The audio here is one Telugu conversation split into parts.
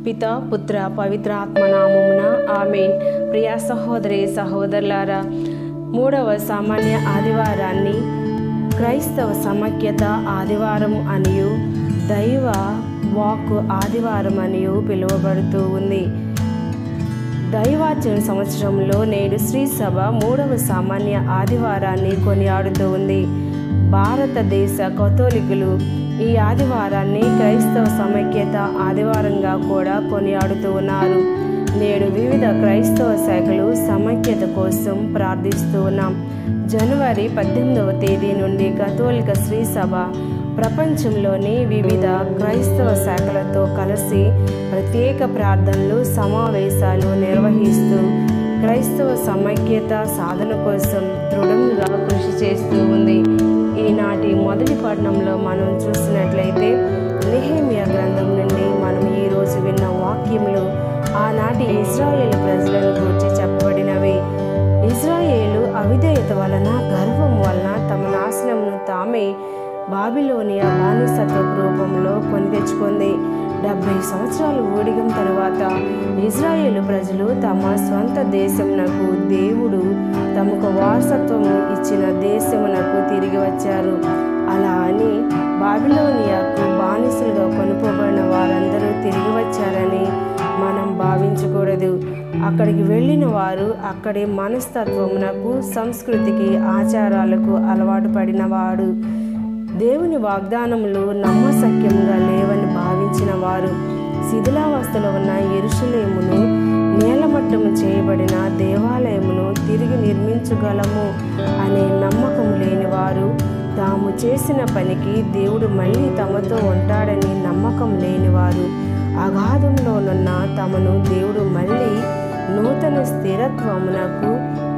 పిత పుత్ర పవిత్ర ఆత్మనామమున ఆమెన్ ప్రియ సహోదరి సహోదరులారా మూడవ సామాన్య ఆదివారాన్ని క్రైస్తవ సమైక్యత ఆదివారం అనియు దైవ వాక్కు ఆదివారం అనియు పిలువబడుతూ ఉంది దైవాచరణ సంవత్సరంలో నేడు శ్రీ సభ మూడవ సామాన్య ఆదివారాన్ని కొనియాడుతూ ఉంది భారతదేశ కథోలికులు ఈ ఆదివారాన్ని క్రైస్తవ సమైక్యత ఆదివారంగా కూడా కొనియాడుతూ ఉన్నారు నేడు వివిధ క్రైస్తవ శాఖలు సమైక్యత కోసం ప్రార్థిస్తూ ఉన్నాం జనవరి పద్దెనిమిదవ తేదీ నుండి కథోలిక శ్రీ సభ ప్రపంచంలోని వివిధ క్రైస్తవ శాఖలతో కలిసి ప్రత్యేక ప్రార్థనలు సమావేశాలు నిర్వహిస్తూ క్రైస్తవ సమైక్యత సాధన కోసం దృఢంగా కృషి చేస్తూ ఉంది ఈనాటి మొదటి పట్టణంలో మనం చూసినట్లయితే నిహేమియా గ్రంథం నుండి మనం ఈరోజు విన్న వాక్యములు ఆనాటి ఇజ్రాయేల్ ప్రజలను గురించి చెప్పబడినవి ఇజ్రాయేలు అవిధేయత వలన గర్వం వలన తమ నాశనమును తామే బాబిలోనియా బానిసత్వ రూపంలో కొని తెచ్చుకుంది డెబ్బై సంవత్సరాలు ఊడిగం తరువాత ఇజ్రాయేలు ప్రజలు తమ స్వంత దేశమునకు దేవుడు తమకు వారసత్వము ఇచ్చిన దేశమునకు తిరిగి వచ్చారు అలా అని బాబిలోనియాకు బానిసలుగా కొనుకోబడిన వారందరూ తిరిగి వచ్చారని మనం భావించకూడదు అక్కడికి వెళ్ళిన వారు అక్కడి మనస్తత్వమునకు సంస్కృతికి ఆచారాలకు అలవాటు పడినవాడు దేవుని వాగ్దానములు నమ్మసక్యంగా లేవని భావించిన వారు శిథిలావస్థలో ఉన్న ఎరుషలేమును నేలమట్టము చేయబడిన దేవాలయమును తిరిగి నిర్మించగలము అనే నమ్మకం లేని వారు తాము చేసిన పనికి దేవుడు మళ్ళీ తమతో ఉంటాడని నమ్మకం లేనివారు అగాధంలోనున్న తమను దేవుడు మళ్ళీ నూతన స్థిరత్వమునకు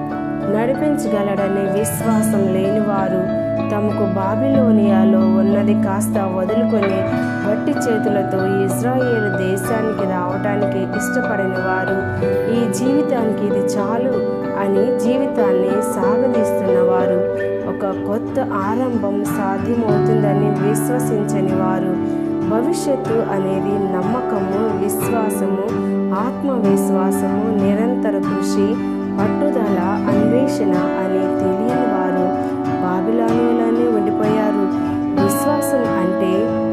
నడిపించగలడనే విశ్వాసం లేనివారు తమకు బాబిలోనియాలో ఉన్నది కాస్త వదులుకొని వట్టి చేతులతో ఇజ్రాయేల్ దేశానికి రావడానికి ఇష్టపడని వారు ఈ జీవితానికి ఇది చాలు అని జీవితాన్ని సాగదీస్తున్నవారు ఒక కొత్త ఆరంభం సాధ్యమవుతుందని విశ్వసించని వారు భవిష్యత్తు అనేది నమ్మకము విశ్వాసము ఆత్మవిశ్వాసము నిరంతర కృషి పట్టుదల అన్వేషణ అని తెలియని వారు బాబిలానులోనే ఉండిపోయారు విశ్వాసం అంటే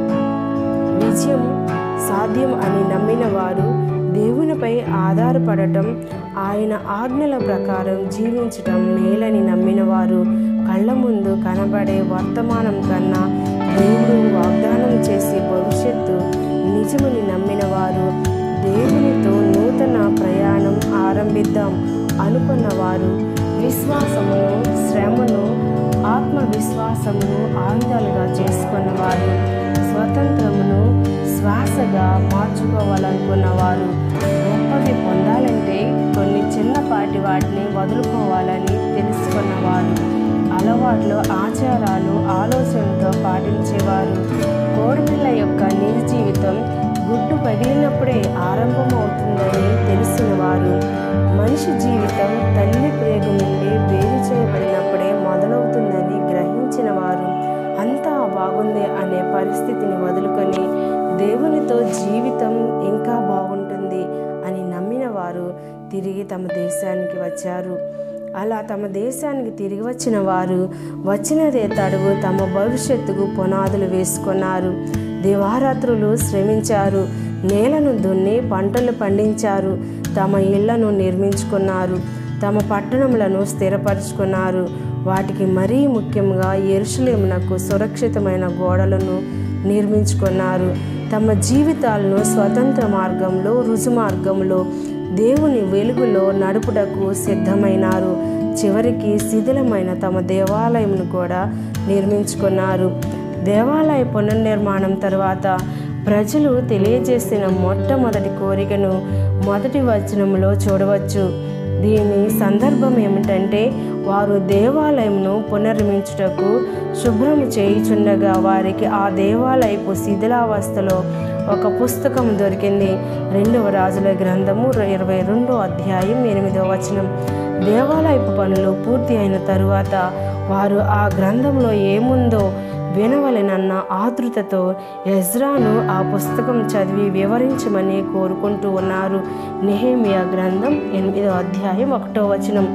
విజయం సాధ్యం అని నమ్మిన వారు దేవునిపై ఆధారపడటం ఆయన ఆజ్ఞల ప్రకారం జీవించటం మేలని నమ్మిన వారు కళ్ళ ముందు కనబడే వర్తమానం కన్నా దేవుడు వాగ్దానం చేసే భవిష్యత్తు నిజమని నమ్మిన వారు దేవునితో నూతన ప్రయాణం ఆరంభిద్దాం అనుకున్నవారు విశ్వాసమును శ్రమను ఆత్మవిశ్వాసమును ఆయుధాలుగా చేసుకున్నవారు స్వతంత్రమును శ్వాసగా మార్చుకోవాలనుకున్నవారు గొప్పవి పొందాలంటే కొన్ని చిన్నపాటి వాటిని వదులుకోవాలని తెలుసుకున్నవారు అలవాట్లు ఆచారాలు ఆలోచనలతో పాటించేవారు కోడిపిల్ల యొక్క నిజ జీవితం గుడ్డు పగిలినప్పుడే ఆరంభమవుతుందని తెలిసిన వారు మనిషి జీవితం తల్లి ప్రేగు నుండి వేరు చేయబడినప్పుడే మొదలవుతుందని గ్రహించిన వారు అంతా బాగుంది అనే పరిస్థితిని వదులుకొని దేవునితో జీవితం ఇంకా బాగుంటుంది అని నమ్మిన వారు తిరిగి తమ దేశానికి వచ్చారు అలా తమ దేశానికి తిరిగి వచ్చిన వారు వచ్చినదే తడువు తమ భవిష్యత్తుకు పునాదులు వేసుకున్నారు దివారాత్రులు శ్రమించారు నేలను దున్ని పంటలు పండించారు తమ ఇళ్లను నిర్మించుకున్నారు తమ పట్టణములను స్థిరపరుచుకున్నారు వాటికి మరీ ముఖ్యంగా ఎరుషలేమునకు సురక్షితమైన గోడలను నిర్మించుకున్నారు తమ జీవితాలను స్వతంత్ర మార్గంలో రుజు మార్గంలో దేవుని వెలుగులో నడుపుటకు సిద్ధమైనారు చివరికి శిథిలమైన తమ దేవాలయంను కూడా నిర్మించుకున్నారు దేవాలయ పునర్నిర్మాణం తర్వాత ప్రజలు తెలియజేసిన మొట్టమొదటి కోరికను మొదటి వచనంలో చూడవచ్చు దీని సందర్భం ఏమిటంటే వారు దేవాలయంను పునర్మించుటకు శుభ్రం చేయుచుండగా వారికి ఆ దేవాలయపు శిథిలావస్థలో ఒక పుస్తకం దొరికింది రెండవ రాజుల గ్రంథము ఇరవై రెండో అధ్యాయం ఎనిమిదవ వచనం దేవాలయపు పనులు పూర్తి అయిన తరువాత వారు ఆ గ్రంథంలో ఏముందో వినవలెనన్న ఆతృతతో ఎజ్రాను ఆ పుస్తకం చదివి వివరించమని కోరుకుంటూ ఉన్నారు నెహేమియా గ్రంథం ఎనిమిదో అధ్యాయం ఒకటో వచనం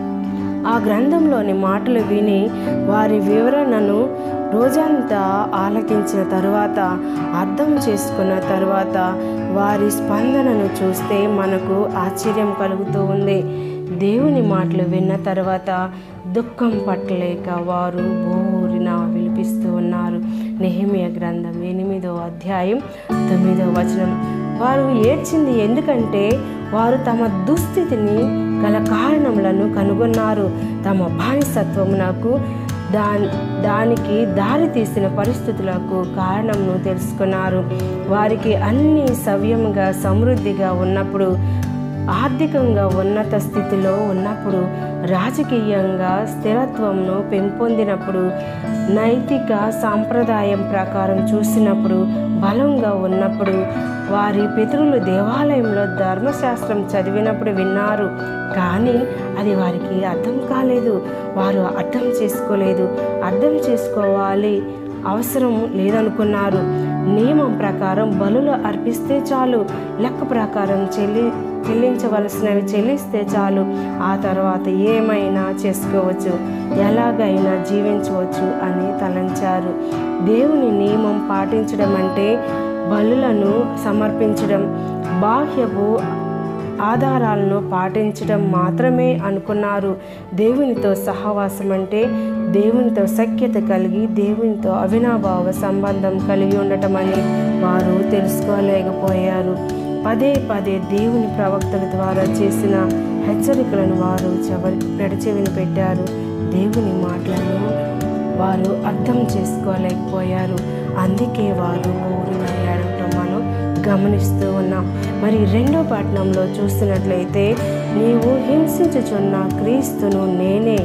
ఆ గ్రంథంలోని మాటలు విని వారి వివరణను రోజంతా ఆలకించిన తరువాత అర్థం చేసుకున్న తరువాత వారి స్పందనను చూస్తే మనకు ఆశ్చర్యం కలుగుతూ ఉంది దేవుని మాటలు విన్న తర్వాత దుఃఖం పట్టలేక వారు బోరిన విలిపిస్తూ ఉన్నారు నెహిమియ గ్రంథం ఎనిమిదో అధ్యాయం తొమ్మిదో వచనం వారు ఏడ్చింది ఎందుకంటే వారు తమ దుస్థితిని గల కారణములను కనుగొన్నారు తమ బానిసత్వమునకు దా దానికి దారి తీసిన పరిస్థితులకు కారణంను తెలుసుకున్నారు వారికి అన్ని సవ్యంగా సమృద్ధిగా ఉన్నప్పుడు ఆర్థికంగా ఉన్నత స్థితిలో ఉన్నప్పుడు రాజకీయంగా స్థిరత్వంను పెంపొందినప్పుడు నైతిక సాంప్రదాయం ప్రకారం చూసినప్పుడు బలంగా ఉన్నప్పుడు వారి పితరులు దేవాలయంలో ధర్మశాస్త్రం చదివినప్పుడు విన్నారు కానీ అది వారికి అర్థం కాలేదు వారు అర్థం చేసుకోలేదు అర్థం చేసుకోవాలి అవసరం లేదనుకున్నారు నియమం ప్రకారం బలులు అర్పిస్తే చాలు లెక్క ప్రకారం చెల్లి చెల్లించవలసినవి చెల్లిస్తే చాలు ఆ తర్వాత ఏమైనా చేసుకోవచ్చు ఎలాగైనా జీవించవచ్చు అని తలంచారు దేవుని నియమం పాటించడం అంటే బలులను సమర్పించడం బాహ్యపు ఆధారాలను పాటించడం మాత్రమే అనుకున్నారు దేవునితో సహవాసం అంటే దేవునితో సఖ్యత కలిగి దేవునితో అవినాభావ సంబంధం కలిగి ఉండటం అని వారు తెలుసుకోలేకపోయారు పదే పదే దేవుని ప్రవక్తల ద్వారా చేసిన హెచ్చరికలను వారు చెవరి పెడచెవిని పెట్టారు దేవుని మాటలను వారు అర్థం చేసుకోలేకపోయారు అందుకే వారు ఊరిన ఏడవటం మనం గమనిస్తూ ఉన్నాం మరి రెండో పట్టణంలో చూస్తున్నట్లయితే నీవు హింసించుచున్న క్రీస్తును నేనే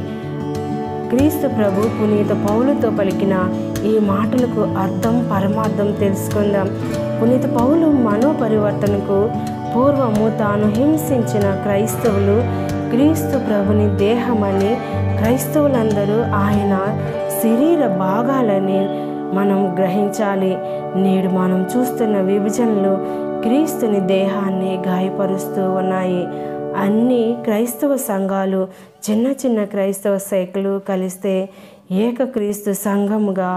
క్రీస్తు ప్రభు పునీత పౌలుతో పలికిన ఈ మాటలకు అర్థం పరమార్థం తెలుసుకుందాం పునీత పౌలు మనోపరివర్తనకు పూర్వము తాను హింసించిన క్రైస్తవులు క్రీస్తు ప్రభుని దేహమని క్రైస్తవులందరూ ఆయన శరీర భాగాలని మనం గ్రహించాలి నేడు మనం చూస్తున్న విభజనలు క్రీస్తుని దేహాన్ని గాయపరుస్తూ ఉన్నాయి అన్ని క్రైస్తవ సంఘాలు చిన్న చిన్న క్రైస్తవ శాఖలు కలిస్తే ఏకక్రీస్తు సంఘముగా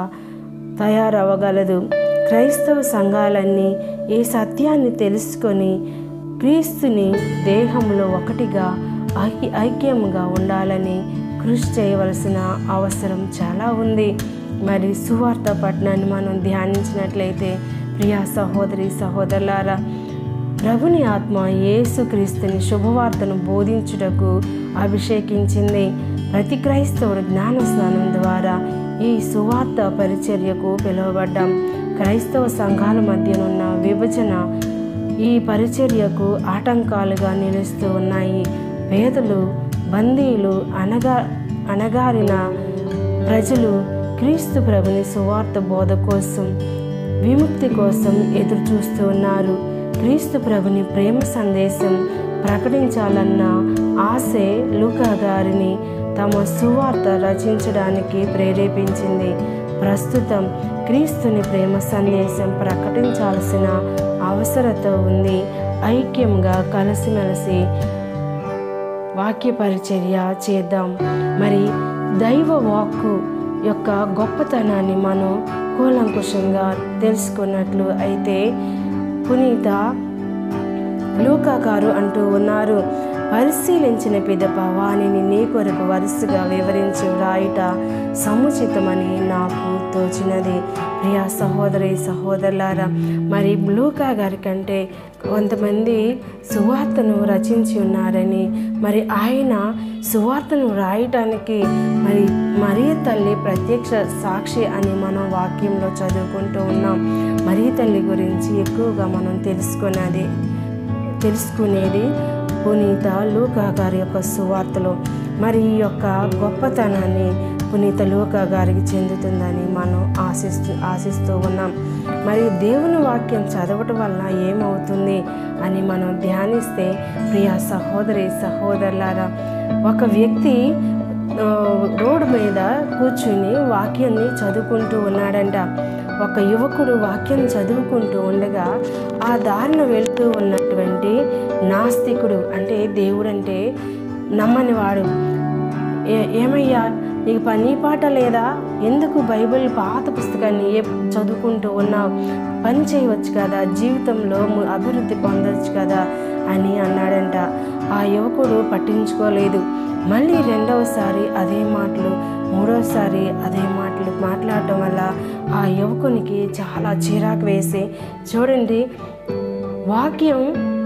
తయారవ్వగలదు క్రైస్తవ సంఘాలన్నీ ఈ సత్యాన్ని తెలుసుకొని క్రీస్తుని దేహంలో ఒకటిగా ఐక్య ఐక్యముగా ఉండాలని కృషి చేయవలసిన అవసరం చాలా ఉంది మరి సువార్త పట్టణాన్ని మనం ధ్యానించినట్లయితే ప్రియా సహోదరి సహోదరులారా ప్రభుని ఆత్మ యేసుక్రీస్తుని శుభవార్తను బోధించుటకు అభిషేకించింది ప్రతి క్రైస్తవుడు జ్ఞాన స్నానం ద్వారా ఈ సువార్త పరిచర్యకు పిలువబడ్డాం క్రైస్తవ సంఘాల మధ్యనున్న విభజన ఈ పరిచర్యకు ఆటంకాలుగా నిలుస్తూ ఉన్నాయి పేదలు బందీలు అనగా అనగారిన ప్రజలు క్రీస్తు ప్రభుని సువార్త బోధ కోసం విముక్తి కోసం ఎదురు చూస్తూ ఉన్నారు క్రీస్తు ప్రభుని ప్రేమ సందేశం ప్రకటించాలన్న ఆశే లూకా గారిని తమ సువార్త రచించడానికి ప్రేరేపించింది ప్రస్తుతం క్రీస్తుని ప్రేమ సందేశం ప్రకటించాల్సిన అవసరత ఉంది ఐక్యంగా కలిసిమెలిసి వాక్య పరిచర్య చేద్దాం మరి దైవ వాక్కు యొక్క గొప్పతనాన్ని మనం కూలంకుషంగా తెలుసుకున్నట్లు అయితే పునీత లూకా గారు అంటూ ఉన్నారు పరిశీలించిన పిదప వాణిని నీ కొరకు వరుసగా వివరించి వ్రాయుట సముచితమని నాకు తోచినది ప్రియా సహోదరి సహోదరులారా మరి లూకా గారి కంటే కొంతమంది సువార్తను రచించి ఉన్నారని మరి ఆయన సువార్తను రాయటానికి మరి మరియ తల్లి ప్రత్యక్ష సాక్షి అని మనం వాక్యంలో చదువుకుంటూ ఉన్నాం మరియ తల్లి గురించి ఎక్కువగా మనం తెలుసుకున్నది తెలుసుకునేది పునీత లూకా గారి యొక్క సువార్తలో మరి ఈ యొక్క గొప్పతనాన్ని పునీత లూకా గారికి చెందుతుందని మనం ఆశిస్తూ ఆశిస్తూ ఉన్నాం మరి దేవుని వాక్యం చదవటం వల్ల ఏమవుతుంది అని మనం ధ్యానిస్తే ప్రియ సహోదరి సహోదరులారా ఒక వ్యక్తి ఆ, రోడ్డు మీద కూర్చుని వాక్యాన్ని చదువుకుంటూ ఉన్నాడంట ఒక యువకుడు వాక్యం చదువుకుంటూ ఉండగా ఆ దారిన వెళ్తూ ఉన్నటువంటి నాస్తికుడు అంటే దేవుడంటే నమ్మని వాడు ఏ ఏమయ్యా నీకు పని పాట లేదా ఎందుకు బైబిల్ పాత పుస్తకాన్ని ఏ చదువుకుంటూ ఉన్నావు పని చేయవచ్చు కదా జీవితంలో ము- అభివృద్ధి పొందవచ్చు కదా అని అన్నాడంట ఆ యువకుడు పట్టించుకోలేదు మళ్ళీ రెండవసారి అదే మాటలు మూడవసారి అదే మాటలు మాట్లాడటం వల్ల ఆ యువకునికి చాలా చిరాకు వేసి చూడండి వాక్యం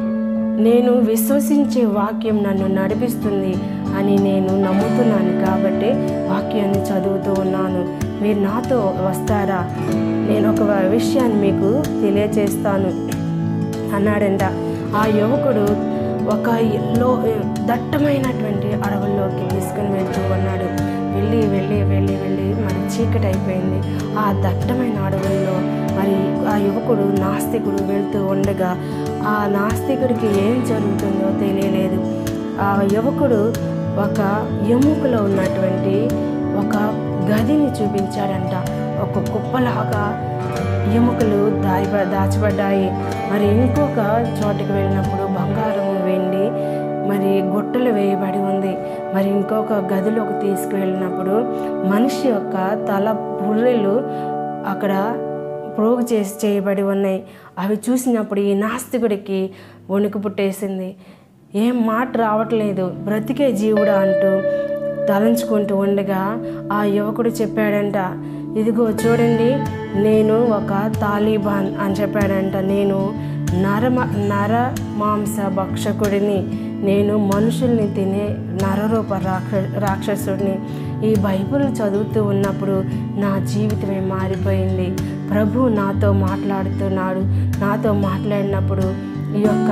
నేను విశ్వసించే వాక్యం నన్ను నడిపిస్తుంది అని నేను నమ్ముతున్నాను కాబట్టి వాక్యాన్ని చదువుతూ ఉన్నాను మీరు నాతో వస్తారా నేను ఒక విషయాన్ని మీకు తెలియచేస్తాను అన్నాడంట ఆ యువకుడు ఒక లో దట్టమైనటువంటి అడవుల్లోకి తీసుకుని వెళ్తూ ఉన్నాడు వెళ్ళి వెళ్ళి వెళ్ళి వెళ్ళి మరి చీకటి అయిపోయింది ఆ దట్టమైన అడవుల్లో మరి ఆ యువకుడు నాస్తికుడు వెళ్తూ ఉండగా ఆ నాస్తికుడికి ఏం జరుగుతుందో తెలియలేదు ఆ యువకుడు ఒక ఎముకలో ఉన్నటువంటి ఒక గదిని చూపించాడంట ఒక కుప్పలాగా ఎముకలు దాయి దాచబడ్డాయి మరి ఇంకొక చోటుకి వెళ్ళినప్పుడు బంగారం వెండి మరి గుట్టలు వేయబడి ఉంది మరి ఇంకొక గదిలోకి తీసుకువెళ్ళినప్పుడు మనిషి యొక్క తల బుర్రెలు అక్కడ ప్రోగు చేసి చేయబడి ఉన్నాయి అవి చూసినప్పుడు ఈ నాస్తికుడికి వణుకు పుట్టేసింది ఏం మాట రావట్లేదు బ్రతికే జీవుడా అంటూ తలంచుకుంటూ ఉండగా ఆ యువకుడు చెప్పాడంట ఇదిగో చూడండి నేను ఒక తాలిబాన్ అని చెప్పాడంట నేను నరమ నర మాంస భక్షకుడిని నేను మనుషుల్ని తినే నరరూప రాక్ష రాక్షసుడిని ఈ బైబిల్ చదువుతూ ఉన్నప్పుడు నా జీవితమే మారిపోయింది ప్రభు నాతో మాట్లాడుతున్నాడు నాతో మాట్లాడినప్పుడు ఈ యొక్క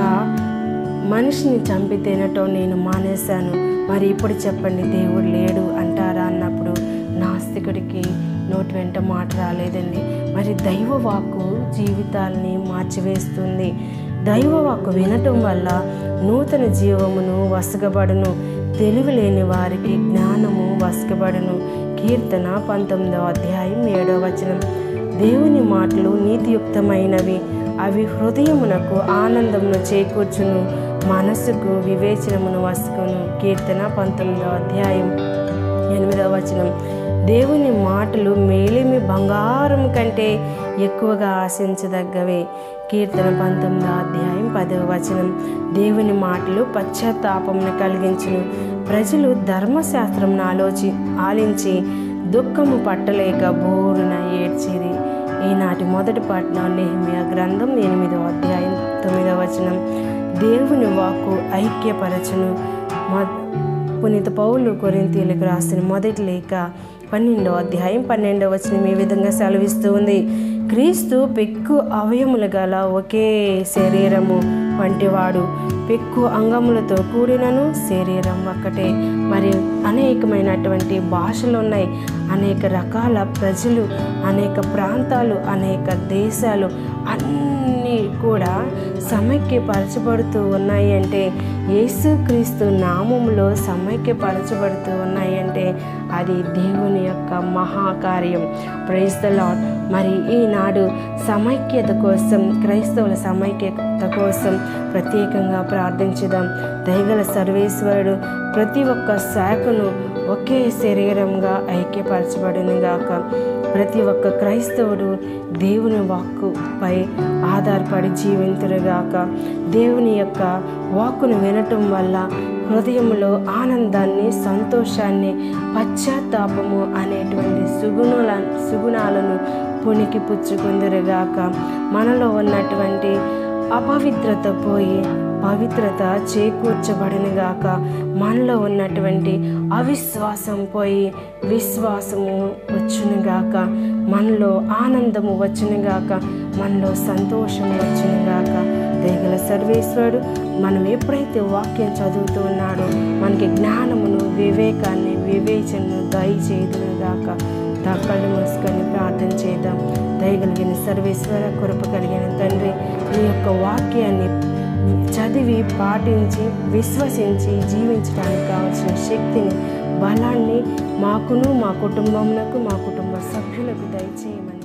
మనిషిని చంపి తినటం నేను మానేశాను మరి ఇప్పుడు చెప్పండి దేవుడు లేడు అంటారా అన్నప్పుడు నాస్తికుడికి నోటి వెంట మాట రాలేదండి మరి దైవ వాక్కు జీవితాల్ని మార్చివేస్తుంది దైవ వాక్కు వినటం వల్ల నూతన జీవమును వసగబడును తెలివి లేని వారికి జ్ఞానము వసగబడును కీర్తన పంతొమ్మిదవ అధ్యాయం ఏడవ వచనం దేవుని మాటలు నీతియుక్తమైనవి అవి హృదయమునకు ఆనందమును చేకూర్చును మనసుకు వివేచనమును వసుకును కీర్తన పంతొమ్మిదవ అధ్యాయం ఎనిమిదవ వచనం దేవుని మాటలు మేలిమి బంగారం కంటే ఎక్కువగా ఆశించదగ్గవే కీర్తన పంతొమ్మిదవ అధ్యాయం పదవ వచనం దేవుని మాటలు పశ్చాత్తాపమును కలిగించును ప్రజలు ధర్మశాస్త్రం ఆలోచి ఆలించి దుఃఖము పట్టలేక బోరున ఏడ్చిరి ఈనాటి మొదటి పాటన నెహ్మియా గ్రంథం ఎనిమిదవ అధ్యాయం తొమ్మిదవ వచనం దేవుని వాక్కు ఐక్యపరచును మొ- పునీత పౌలు కొరింతీలకు రాసిన మొదటి లేఖ పన్నెండవ అధ్యాయం పన్నెండవ వచనం ఈ విధంగా సెలవిస్తూ ఉంది క్రీస్తు పెక్కు అవయములు గల ఒకే శరీరము వంటివాడు పెక్కు అంగములతో కూడినను శరీరం ఒక్కటే మరి అనేకమైనటువంటి భాషలు ఉన్నాయి అనేక రకాల ప్రజలు అనేక ప్రాంతాలు అనేక దేశాలు అన్నీ కూడా సమైక్యపరచబడుతూ ఉన్నాయి అంటే యేసుక్రీస్తు నామములో సమైక్యపరచబడుతూ ఉన్నాయి అంటే అది దేవుని యొక్క మహాకార్యం ప్రైజ్ ద లాడ్ మరి ఈనాడు సమైక్యత కోసం క్రైస్తవుల సమైక్యత కోసం ప్రత్యేకంగా ప్రార్థించుదాం దయగల సర్వేశ్వరుడు ప్రతి ఒక్క శాఖను ఒకే శరీరంగా ఐక్యపరచబడిన గాక ప్రతి ఒక్క క్రైస్తవుడు దేవుని వాక్కుపై ఆధారపడి జీవింతురుగాక దేవుని యొక్క వాక్కును వినటం వల్ల హృదయంలో ఆనందాన్ని సంతోషాన్ని పశ్చాత్తాపము అనేటువంటి సుగుణాల సుగుణాలను పుణికి పుచ్చుకుందరుగాక మనలో ఉన్నటువంటి అపవిత్రత పోయి పవిత్రత చేకూర్చబడినగాక మనలో ఉన్నటువంటి అవిశ్వాసం పోయి విశ్వాసము వచ్చునుగాక మనలో ఆనందము వచ్చునుగాక మనలో సంతోషము వచ్చునుగాక దయగల సర్వేశ్వరుడు మనం ఎప్పుడైతే వాక్యం చదువుతూ ఉన్నాడో మనకి జ్ఞానమును వివేకాన్ని వివేచనను దయచేదునుగాక కళ్ళు మూసుకొని ప్రార్థన చేద్దాం దయగలిగిన సర్వేశ్వర కృప కలిగిన తండ్రి ఈ యొక్క వాక్యాన్ని చదివి పాటించి విశ్వసించి జీవించడానికి కావాల్సిన శక్తిని బలాన్ని మాకును మా కుటుంబమునకు మా కుటుంబ సభ్యులకు దయచేయమని